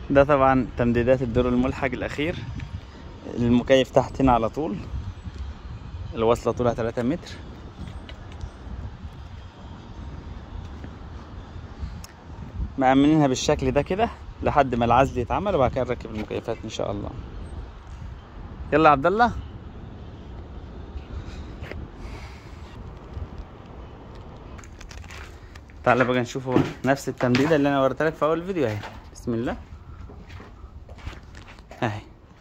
ده طبعا تمديدات الدور الملحق الاخير المكيف تحت هنا على طول الوصلة طولها 3 متر مأمنينها بالشكل ده كده لحد ما العزل يتعمل وبعد كده نركب المكيفات ان شاء الله يلا يا عبد الله تعالى بقى نشوفه نفس التمديدة اللي انا وريتها لك في اول فيديو اهي بسم الله اهي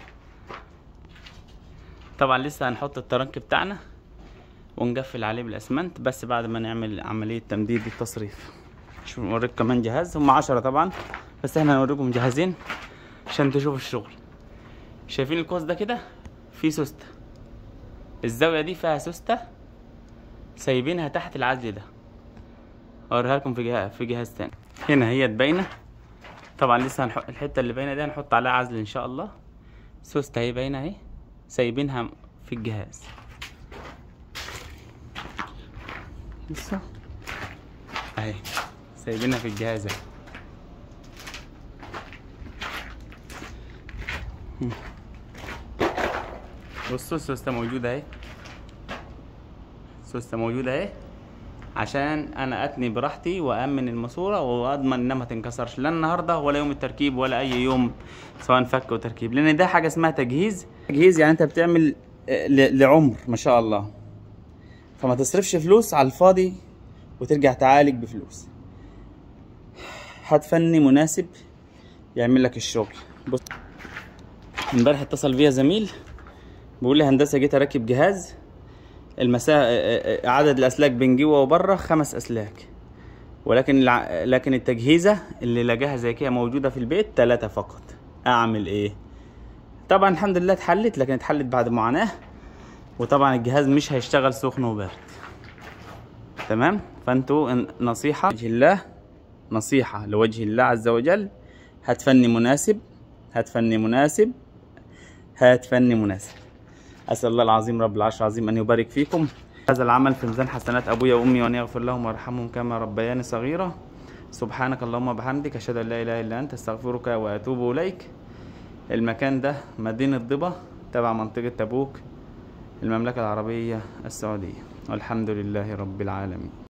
طبعا لسه هنحط الترنك بتاعنا ونقفل عليه بالاسمنت بس بعد ما نعمل عملية تمديد التصريف شوف نوريك كمان جهاز هم عشرة طبعا بس احنا هنوريكم جهازين عشان تشوفوا الشغل شايفين القوس ده كده فيه سوستة الزاوية دي فيها سوستة سايبينها تحت العزل ده اوريها لكم في جهاز في جهاز تاني هنا هي باينة طبعا لسه هنحط الحتة اللي باينة دي هنحط عليها عزل ان شاء الله سوستة اهي باينة اهي سايبينها في الجهاز لسه اهي سايبينها في الجهاز اهي بصوا السوستة موجودة اهي السوستة موجودة اهي عشان انا اتني براحتي وامن الماسورة واضمن انها ما تنكسرش لا النهارده ولا يوم التركيب ولا اي يوم سواء فك وتركيب لان ده حاجة اسمها تجهيز تجهيز يعني انت بتعمل آه، ل- لعمر ما شاء الله فما تصرفش فلوس على الفاضي وترجع تعالج بفلوس هات فني مناسب يعمل لك الشغل بص امبارح اتصل بيا زميل بيقول لي هندسه جيت اركب جهاز المسافه عدد الاسلاك بين جوه وبره خمس اسلاك ولكن الع... لكن التجهيزه اللي لقاها زي كده موجوده في البيت ثلاثه فقط اعمل ايه طبعا الحمد لله اتحلت لكن اتحلت بعد معاناه وطبعا الجهاز مش هيشتغل سخن وبارد تمام فانتوا ان- نصيحه لوجه الله نصيحه لوجه الله عز وجل هات فني مناسب هات فني مناسب هات فني مناسب أسأل الله العظيم رب العرش العظيم أن يبارك فيكم هذا العمل في ميزان حسنات أبويا وأمي وأن يغفر لهم ويرحمهم كما ربياني صغيرة سبحانك اللهم وبحمدك أشهد أن لا إله إلا أنت أستغفرك وأتوب إليك المكان ده مدينة ضبا تبع منطقة تبوك المملكة العربية السعودية والحمد لله رب العالمين